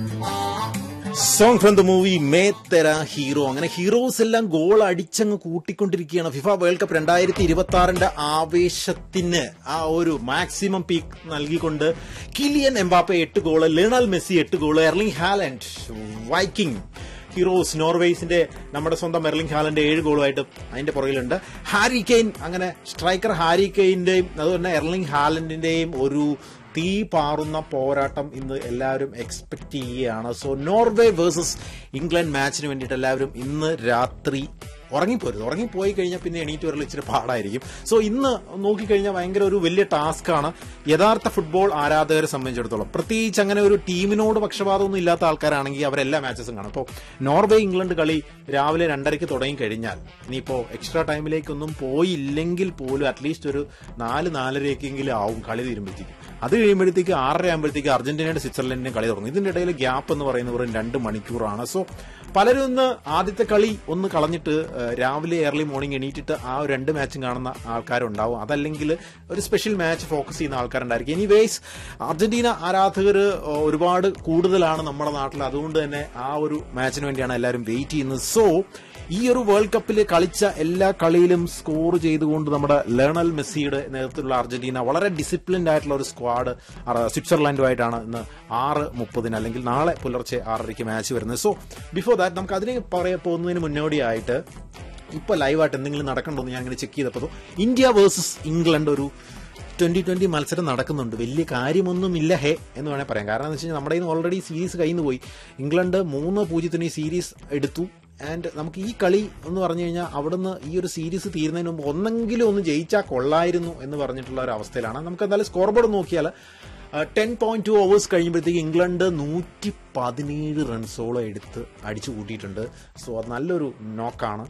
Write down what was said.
song from the movie Main Tera Hero അങ്ങനെ heroes എല്ലാം goal അടിച്ചങ്ങ് കൂട്ടിക്കൊണ്ടിരിക്കുകയാണ് ഫിഫ വേൾഡ് കപ്പ് രണ്ടായിരത്തി ഇരുപത്തി ആറിന്റെ ആവേശത്തിന് ആ ഒരു മാക്സിമം പീക്ക് നൽകിക്കൊണ്ട് കിലിയൻ എംബാപ്പെ എട്ട് ഗോള് ലിണൽ മെസ്സി എട്ട് goal Erling Haaland Viking heroes നോർവേസിന്റെ നമ്മുടെ സ്വന്തം എർലിംഗ് ഹാലന്റെ ഏഴ് ഗോളുമായിട്ട് അതിന്റെ പുറകിലുണ്ട് ഹാരി കെയിൻ അങ്ങനെ സ്ട്രൈക്കർ ഹാരി കെയിന്റെയും അതുപോലെ എർലിംഗ് ഹാലൻഡിന്റെയും ഒരു തീ പാറുന്ന പോരാട്ടം ഇന്ന് എല്ലാവരും എക്സ്പെക്ട് ചെയ്യുകയാണ് സോ നോർവേ വേഴ്സസ് ഇംഗ്ലണ്ട് മാച്ചിന് വേണ്ടിയിട്ട് എല്ലാവരും ഇന്ന് രാത്രി ഉറങ്ങിപ്പോരുത് ഉറങ്ങിപ്പോയി കഴിഞ്ഞാൽ പിന്നെ എണീറ്റ് വരൽ ഇച്ചിരി പാടായിരിക്കും സോ ഇന്ന് നോക്കിക്കഴിഞ്ഞാൽ ഭയങ്കര ഒരു വലിയ ടാസ്ക്കാണ് യഥാർത്ഥ ഫുട്ബോൾ ആരാധകരെ സംബന്ധിച്ചിടത്തോളം പ്രത്യേകിച്ച് അങ്ങനെ ഒരു ടീമിനോട് പക്ഷപാതമൊന്നും ഇല്ലാത്ത ആൾക്കാരാണെങ്കിൽ അവരെല്ലാ മാച്ചസും കാണും ഇപ്പോൾ നോർവേ ഇംഗ്ലണ്ട് കളി രാവിലെ രണ്ടരയ്ക്ക് തുടങ്ങി കഴിഞ്ഞാൽ ഇനിയിപ്പോൾ എക്സ്ട്രാ ടൈമിലേക്കൊന്നും പോയില്ലെങ്കിൽ പോലും അറ്റ്ലീസ്റ്റ് ഒരു നാല് നാലരയ്ക്കെങ്കിലും ആവും കളി തീരുമ്പോഴത്തേക്ക് അത് കഴിയുമ്പോഴത്തേക്ക് ആറര ആകുമ്പോഴത്തേക്ക് അർജന്റീനയുടെ സ്വിറ്റ്സർലൻഡിന്റെ കളി തുടങ്ങും ഇതിന്റെ ഇടയിൽ ഗ്യാപ്പ് എന്ന് പറയുന്നത് വെറും രണ്ട് മണിക്കൂറാണ് സോ പലരും ഇന്ന് ആദ്യത്തെ കളി ഒന്ന് കളഞ്ഞിട്ട് ഏഹ്, രാവിലെ ഏർലി മോർണിംഗ് എണീറ്റിട്ട് ആ ഒരു രണ്ട് മാച്ചും കാണുന്ന ആൾക്കാരുണ്ടാവും അതല്ലെങ്കിൽ ഒരു സ്പെഷ്യൽ മാച്ച് ഫോക്കസ് ചെയ്യുന്ന ആൾക്കാരുണ്ടായിരിക്കും എനിവേസ് അർജന്റീന ആരാധകർ ഒരുപാട് കൂടുതലാണ് നമ്മുടെ നാട്ടിൽ അതുകൊണ്ട് തന്നെ ആ ഒരു മാച്ചിന് വേണ്ടിയാണ് എല്ലാവരും വെയിറ്റ് ചെയ്യുന്നത് സോ ഈ ഒരു വേൾഡ് കപ്പിൽ കളിച്ച എല്ലാ കളിയിലും സ്കോർ ചെയ്തുകൊണ്ട് നമ്മുടെ ലേണൽ മെസ്സിയുടെ നേതൃത്വത്തിലുള്ള അർജന്റീന വളരെ ഡിസിപ്ലിൻഡ് ആയിട്ടുള്ള ഒരു സ്ക്വാഡ് സ്വിറ്റ്സർലാൻഡുമായിട്ടാണ് ഇന്ന് ആറ് മുപ്പതിന് അല്ലെങ്കിൽ നാളെ പുലർച്ചെ ആറരയ്ക്ക് മാച്ച് വരുന്നത് സോ ബിഫോർ ദാറ്റ് നമുക്ക് അതിന് പറയാൻ പോകുന്നതിന് മുന്നോടിയായിട്ട് ഇപ്പൊ ലൈവായിട്ട് എന്തെങ്കിലും നടക്കണ്ടോ എന്ന് ഞാൻ അങ്ങനെ ചെക്ക് ചെയ്തപ്പോൾ ഇന്ത്യ വേഴ്സസ് ഇംഗ്ലണ്ട് ഒരു ട്വന്റി ട്വന്റി മത്സരം നടക്കുന്നുണ്ട് വലിയ കാര്യമൊന്നുമില്ല ഹേ എന്ന് വേണേൽ പറയാം കാരണം എന്ന് വെച്ച് കഴിഞ്ഞാൽ നമ്മുടെ കയ്യിൽ ഓൾറെഡി സീരീസ് കയ്യിൽ നിന്ന് പോയി ഇംഗ്ലണ്ട് മൂന്ന് പൂജ്യത്തിന് ഈ സീരീസ് എടുത്തു ആൻഡ് നമുക്ക് ഈ കളി എന്ന് പറഞ്ഞു കഴിഞ്ഞാൽ അവിടുന്ന് ഈ ഒരു സീരീസ് തീരുന്നതിന് മുമ്പ് ഒന്നെങ്കിലും ഒന്ന് ജയിച്ചാൽ കൊള്ളായിരുന്നു എന്ന് പറഞ്ഞിട്ടുള്ള ഒരു അവസ്ഥയിലാണ് നമുക്ക് എന്തായാലും സ്കോർ ബോർഡ് നോക്കിയാൽ ടെൻ പോയിന്റ് ടു ഓവേഴ്സ് കഴിയുമ്പോഴത്തേക്ക് ഇംഗ്ലണ്ട് നൂറ്റി പതിനേഴ് റൺസോളം എടുത്ത് അടിച്ചു കൂട്ടിയിട്ടുണ്ട് സോ അത് നല്ലൊരു നോക്കാണ്